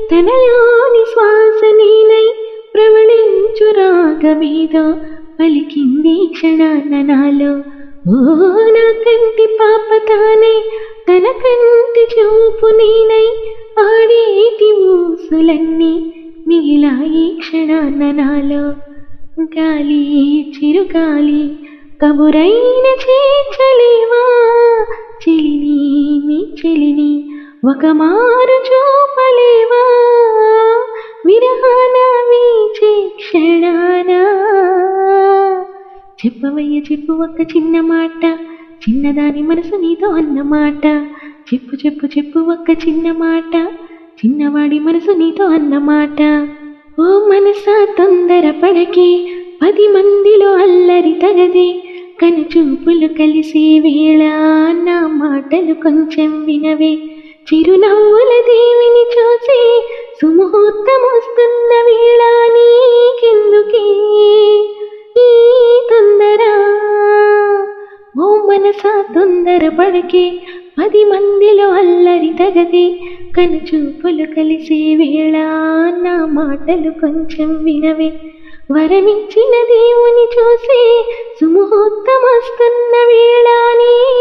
తనలోని శ్వాస నేనై ప్రవళించు రాగమేదో పలికింది క్షణాన నాలో ఓ నా కంటి పాప తానై తన కంటి చూపు నేనై ఆడేటి ఊసులన్నీ మిగిలాయి క్షణాన నాలో గాలి చిరుగాలి కబురైన చేర్చలేవా చెలిని నీ చెలిని ఒక మారు చూపలేవా విరహాన వీచే క్షణాన చెప్పవయ్య చెప్పు ఒక చిన్న మాట చిన్నదాని మనసు నీతో అన్నమాట చెప్పు చెప్పు చెప్పు ఒక్క చిన్న మాట చిన్నవాడి మనసు నీతో అన్నమాట ఓ మనసా తొందర పడకే పది మందిలో అల్లరి తగదే కనుచూపులు కలిసే వేళ నా మాటలు కొంచెం వినవే చిరునవ్వుల దేవిని చూసి సుముహూర్తం వస్తున్న వేళ నీకెందుకే ఈ తొందర ఓ మనసా తొందర పడకే పది మందిలో అల్లరి తగదే కనుచూపులు కలిసే వేళ నా మాటలు కొంచెం వినవే వరమిచ్చిన దేవుని చూసి సుముహూర్తం వస్తున్న వేళ నీ